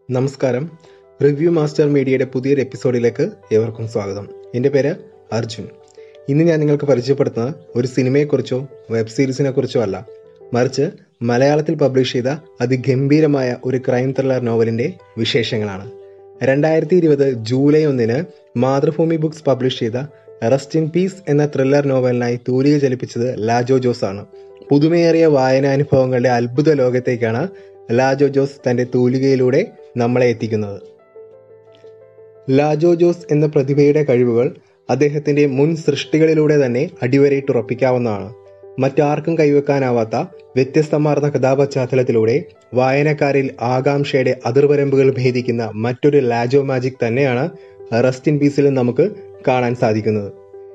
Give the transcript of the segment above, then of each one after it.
നമസ്കാരം review master മീഡിയയുടെ പുതിയൊരു എപ്പിസോഡിലേക്ക് ഏവർക്കും സ്വാഗതം എൻ്റെ പേര് അർജുൻ ഇന്ന് ഞാൻ നിങ്ങൾക്ക് പരിചയപ്പെടുത്തുന്നത് ഒരു സിനിമയെക്കുറിച്ചോ വെബ് സീരീസിനെ കുറിച്ചോ അല്ല മറിച്ച് മലയാളത്തിൽ പബ്ലിഷ് ചെയ്ത അതിഗംഭീരമായ ഒരു ക്രൈം ത്രില്ലർ നോവലിൻ്റെ വിശേഷങ്ങളാണ് രണ്ടായിരത്തി ഇരുപത് ജൂലൈ ഒന്നിന് മാതൃഭൂമി ബുക്സ് പബ്ലിഷ് ചെയ്ത റെസ്റ്റ് ഇൻ പീസ് എന്ന ത്രില്ലർ നോവലിനായി തൂലിക ചലിപ്പിച്ചത് ലാജോ ജോസ് ആണ് പുതുമയേറിയ വായനാനുഭവങ്ങളുടെ അത്ഭുത ലോകത്തേക്കാണ് ലാജോ ജോസ് തൻ്റെ തൂലികയിലൂടെ നമ്മളെ എത്തിക്കുന്നത് ലാജോ ജോസ് എന്ന പ്രതിഭയുടെ കഴിവുകൾ അദ്ദേഹത്തിൻ്റെ മുൻ സൃഷ്ടികളിലൂടെ തന്നെ അടിവരയിട്ടുറപ്പിക്കാവുന്നതാണ് മറ്റാർക്കും കൈവെക്കാനാവാത്ത വ്യത്യസ്തമാർന്ന കഥാപശ്ചാത്തലത്തിലൂടെ വായനക്കാരിൽ ആകാംക്ഷയുടെ അതിർവരമ്പുകൾ ഭേദിക്കുന്ന മറ്റൊരു ലാജോ മാജിക് തന്നെയാണ് റെസ്റ്റ് ഇൻ പീസിൽ നമുക്ക് കാണാൻ സാധിക്കുന്നത്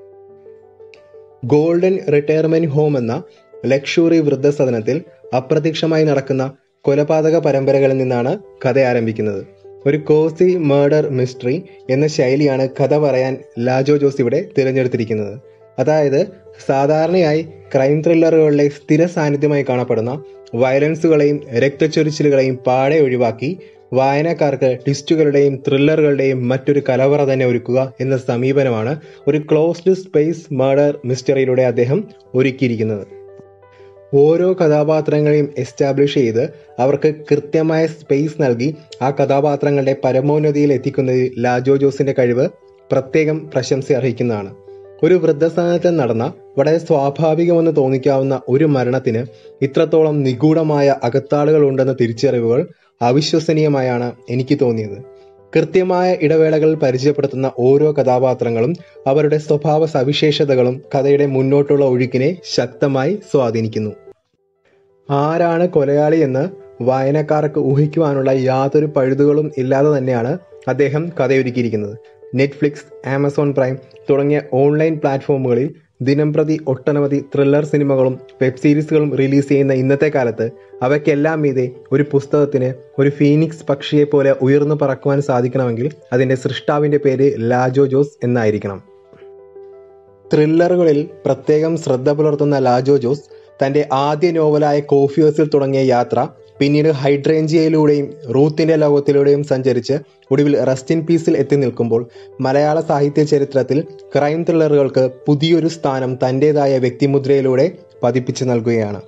ഗോൾഡൻ റിട്ടയർമെന്റ് ഹോം എന്ന ലക്ഷറി വൃദ്ധസദനത്തിൽ അപ്രത്യക്ഷമായി നടക്കുന്ന കൊലപാതക പരമ്പരകളിൽ നിന്നാണ് കഥ ആരംഭിക്കുന്നത് ഒരു കോസി മേർഡർ മിസ്റ്ററി എന്ന ശൈലിയാണ് കഥ പറയാൻ ലാജോ ജോസ് ഇവിടെ തിരഞ്ഞെടുത്തിരിക്കുന്നത് അതായത് സാധാരണയായി ക്രൈം ത്രില്ലറുകളിലെ സ്ഥിര സാന്നിധ്യമായി കാണപ്പെടുന്ന വയലൻസുകളെയും രക്തച്ചൊരിച്ചിലുകളെയും പാടെ ഒഴിവാക്കി വായനക്കാർക്ക് ട്വിസ്റ്റുകളുടെയും ത്രില്ലറുകളുടെയും മറ്റൊരു കലവറ തന്നെ ഒരുക്കുക എന്ന സമീപനമാണ് ഒരു ക്ലോസ്ഡ് സ്പേസ് മേർഡർ മിസ്റ്ററിയിലൂടെ അദ്ദേഹം ഒരുക്കിയിരിക്കുന്നത് ഓരോ കഥാപാത്രങ്ങളെയും എസ്റ്റാബ്ലിഷ് ചെയ്ത് അവർക്ക് കൃത്യമായ സ്പേസ് നൽകി ആ കഥാപാത്രങ്ങളുടെ പരമോന്നതിയിൽ എത്തിക്കുന്നതിൽ ലാജോ ജോസിന്റെ കഴിവ് പ്രത്യേകം പ്രശംസ അർഹിക്കുന്നതാണ് ഒരു വൃദ്ധസ്ഥാനത്തിൽ നടന്ന വളരെ സ്വാഭാവികമെന്ന് തോന്നിക്കാവുന്ന ഒരു മരണത്തിന് ഇത്രത്തോളം നിഗൂഢമായ അകത്താളുകൾ ഉണ്ടെന്ന തിരിച്ചറിവുകൾ അവിശ്വസനീയമായാണ് എനിക്ക് തോന്നിയത് കൃത്യമായ ഇടവേളകളിൽ പരിചയപ്പെടുത്തുന്ന ഓരോ കഥാപാത്രങ്ങളും അവരുടെ സ്വഭാവ സവിശേഷതകളും കഥയുടെ മുന്നോട്ടുള്ള ഒഴുക്കിനെ ശക്തമായി സ്വാധീനിക്കുന്നു ആരാണ് കൊലയാളി എന്ന് വായനക്കാർക്ക് ഊഹിക്കുവാനുള്ള യാതൊരു പഴുതുകളും ഇല്ലാതെ തന്നെയാണ് അദ്ദേഹം കഥയൊരുക്കിയിരിക്കുന്നത് നെറ്റ്ഫ്ലിക്സ് ആമസോൺ പ്രൈം തുടങ്ങിയ ഓൺലൈൻ പ്ലാറ്റ്ഫോമുകളിൽ ദിനംപ്രതി ഒട്ടനവധി ത്രില്ലർ സിനിമകളും വെബ് സീരീസുകളും റിലീസ് ചെയ്യുന്ന ഇന്നത്തെ കാലത്ത് അവയ്ക്കെല്ലാം മീതെ ഒരു പുസ്തകത്തിന് ഒരു ഫീനിക്സ് പക്ഷിയെ പോലെ ഉയർന്നു പറക്കുവാൻ സാധിക്കണമെങ്കിൽ അതിൻ്റെ സൃഷ്ടാവിൻ്റെ പേര് ലാജോ ജോസ് എന്നായിരിക്കണം ത്രില്ലറുകളിൽ പ്രത്യേകം ശ്രദ്ധ പുലർത്തുന്ന ലാജോ ജോസ് തൻ്റെ ആദ്യ നോവലായ കോഫിയോസിൽ തുടങ്ങിയ യാത്ര പിന്നീട് ഹൈഡ്രേഞ്ചിയയിലൂടെയും റൂത്തിന്റെ ലോകത്തിലൂടെയും സഞ്ചരിച്ച് ഒടുവിൽ റെസ്റ്റ് ഇൻ പീസിൽ എത്തി നിൽക്കുമ്പോൾ മലയാള സാഹിത്യ ചരിത്രത്തിൽ ക്രൈം ത്രില്ലറുകൾക്ക് പുതിയൊരു സ്ഥാനം തൻ്റെതായ വ്യക്തിമുദ്രയിലൂടെ പതിപ്പിച്ചു നൽകുകയാണ്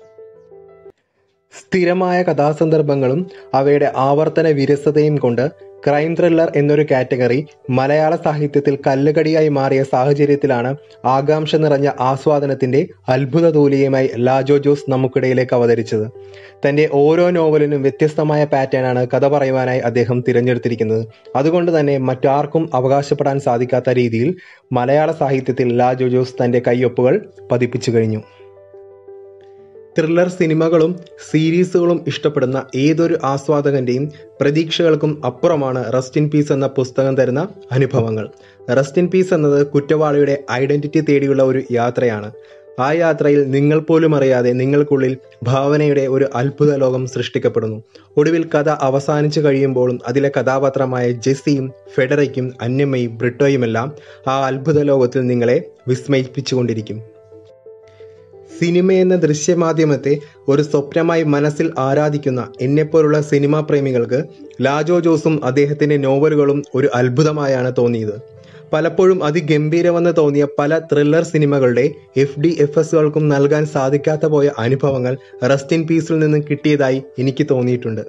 സ്ഥിരമായ കഥാസന്ദർഭങ്ങളും അവയുടെ ആവർത്തന വിരസതയും കൊണ്ട് ക്രൈം ത്രില്ലർ എന്നൊരു കാറ്റഗറി മലയാള സാഹിത്യത്തിൽ കല്ലുകടിയായി മാറിയ സാഹചര്യത്തിലാണ് ആകാംക്ഷ നിറഞ്ഞ ആസ്വാദനത്തിന്റെ അത്ഭുത തൂലികയുമായി ലാജോ ജോസ് നമുക്കിടയിലേക്ക് അവതരിച്ചത് തന്റെ ഓരോ നോവലിനും വ്യത്യസ്തമായ പാറ്റേണാണ് കഥ പറയുവാനായി അദ്ദേഹം തിരഞ്ഞെടുത്തിരിക്കുന്നത് അതുകൊണ്ട് തന്നെ മറ്റാർക്കും അവകാശപ്പെടാൻ സാധിക്കാത്ത രീതിയിൽ മലയാള സാഹിത്യത്തിൽ ലാജോ ജോസ് തന്റെ കയ്യൊപ്പുകൾ പതിപ്പിച്ചു കഴിഞ്ഞു ത്രില്ലർ സിനിമകളും സീരീസുകളും ഇഷ്ടപ്പെടുന്ന ഏതൊരു ആസ്വാദകന്റെയും പ്രതീക്ഷകൾക്കും അപ്പുറമാണ് റെസ്റ്റ് ഇൻ പീസ് എന്ന പുസ്തകം തരുന്ന അനുഭവങ്ങൾ റെസ്റ്റ് ഇൻ പീസ് എന്നത് കുറ്റവാളിയുടെ ഐഡന്റിറ്റി തേടിയുള്ള ഒരു യാത്രയാണ് ആ യാത്രയിൽ നിങ്ങൾ പോലും അറിയാതെ നിങ്ങൾക്കുള്ളിൽ ഭാവനയുടെ ഒരു അത്ഭുത ലോകം സൃഷ്ടിക്കപ്പെടുന്നു ഒടുവിൽ കഥ അവസാനിച്ചു കഴിയുമ്പോഴും അതിലെ കഥാപാത്രമായ ജെസ്സിയും ഫെഡറയ്ക്കും അന്നമ്മയും ബ്രിട്ടോയുമെല്ലാം ആ അത്ഭുത ലോകത്തിൽ നിങ്ങളെ വിസ്മയിപ്പിച്ചുകൊണ്ടിരിക്കും സിനിമ എന്ന ദൃശ്യമാധ്യമത്തെ ഒരു സ്വപ്നമായി മനസ്സിൽ ആരാധിക്കുന്ന എന്നെപ്പോലുള്ള സിനിമാ പ്രേമികൾക്ക് ലാജോ ജോസും അദ്ദേഹത്തിന്റെ നോവലുകളും ഒരു അത്ഭുതമായാണ് തോന്നിയത് പലപ്പോഴും അതിഗംഭീരമെന്ന് തോന്നിയ പല ത്രില്ലർ സിനിമകളുടെ എഫ് ഡി എഫ് എസുകൾക്കും നൽകാൻ സാധിക്കാത്ത പോയ അനുഭവങ്ങൾ റെസ്റ്റ് ഇൻ പീസിൽ നിന്ന് കിട്ടിയതായി എനിക്ക് തോന്നിയിട്ടുണ്ട്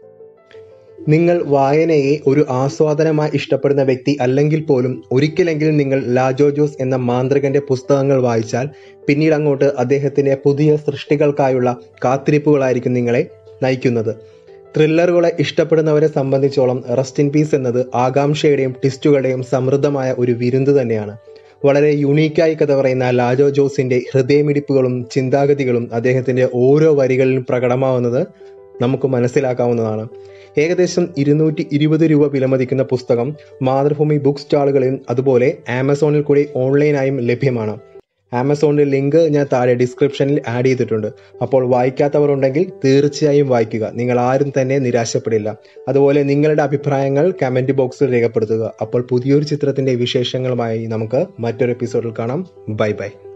നിങ്ങൾ വായനയെ ഒരു ആസ്വാദനമായി ഇഷ്ടപ്പെടുന്ന വ്യക്തി അല്ലെങ്കിൽ പോലും ഒരിക്കലെങ്കിലും നിങ്ങൾ ലാജോ ജോസ് എന്ന മാന്ത്രികന്റെ പുസ്തകങ്ങൾ വായിച്ചാൽ പിന്നീട് അങ്ങോട്ട് അദ്ദേഹത്തിന്റെ പുതിയ സൃഷ്ടികൾക്കായുള്ള കാത്തിരിപ്പുകളായിരിക്കും നിങ്ങളെ നയിക്കുന്നത് ത്രില്ലറുകളെ ഇഷ്ടപ്പെടുന്നവരെ സംബന്ധിച്ചോളം റെസ്റ്റ് ഇൻ പീസ് എന്നത് ആകാംക്ഷയുടെയും ട്വിസ്റ്റുകളുടെയും സമൃദ്ധമായ ഒരു വിരുന്ന് തന്നെയാണ് വളരെ യുണീക്കായി കഥ പറയുന്ന ലാജോ ജോസിന്റെ ഹൃദയമിടിപ്പുകളും ചിന്താഗതികളും അദ്ദേഹത്തിന്റെ ഓരോ വരികളിലും പ്രകടമാവുന്നത് നമുക്ക് മനസ്സിലാക്കാവുന്നതാണ് ഏകദേശം ഇരുന്നൂറ്റി ഇരുപത് രൂപ വിലമതിക്കുന്ന പുസ്തകം മാതൃഭൂമി ബുക്ക് സ്റ്റാളുകളിലും അതുപോലെ ആമസോണിൽ കൂടി ഓൺലൈനായും ലഭ്യമാണ് ആമസോണിന്റെ ലിങ്ക് ഞാൻ താഴെ ഡിസ്ക്രിപ്ഷനിൽ ആഡ് ചെയ്തിട്ടുണ്ട് അപ്പോൾ വായിക്കാത്തവർ ഉണ്ടെങ്കിൽ തീർച്ചയായും വായിക്കുക നിങ്ങൾ ആരും തന്നെ നിരാശപ്പെടില്ല അതുപോലെ നിങ്ങളുടെ അഭിപ്രായങ്ങൾ കമന്റ് ബോക്സിൽ രേഖപ്പെടുത്തുക അപ്പോൾ പുതിയൊരു ചിത്രത്തിന്റെ വിശേഷങ്ങളുമായി നമുക്ക് മറ്റൊരു എപ്പിസോഡിൽ കാണാം ബൈ ബൈ